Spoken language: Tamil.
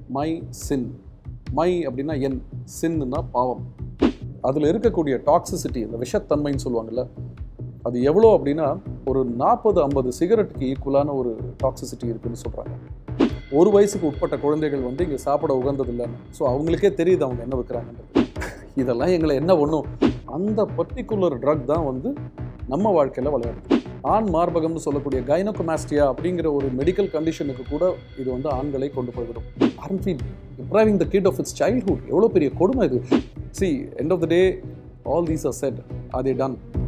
மை சின் மை அப்படின்னா என் சின்னுனா பாவம் அதில் இருக்கக்கூடிய டாக்ஸிசிட்டி இந்த விஷத்தன்மைன்னு சொல்லுவாங்கல்ல அது எவ்வளோ அப்படின்னா ஒரு நாற்பது ஐம்பது சிகரெட்டுக்கு ஈக்குவலான ஒரு டாக்ஸிசிட்டி இருக்குன்னு சொல்கிறாங்க ஒரு வயசுக்கு உட்பட்ட குழந்தைகள் வந்து இங்கே சாப்பிட உகந்தது இல்லைன்னு ஸோ அவங்களுக்கே தெரியுது அவங்க என்ன வைக்கிறாங்கன்றது இதெல்லாம் எங்களை என்ன ஒன்றும் அந்த பர்டிகுலர் ட்ரக் தான் வந்து நம்ம வாழ்க்கையில் விளையாடுது ஆண் மார்பகம்னு சொல்லக்கூடிய கைனோகோமாஸ்டியா அப்படிங்கிற ஒரு மெடிக்கல் கண்டிஷனுக்கு கூட இது வந்து ஆண்களை கொண்டு போய்விடும் aren't feel depriving the kid of its childhood எவ்வளோ பெரிய கொடுமை இது see end of the day all these are set are they ton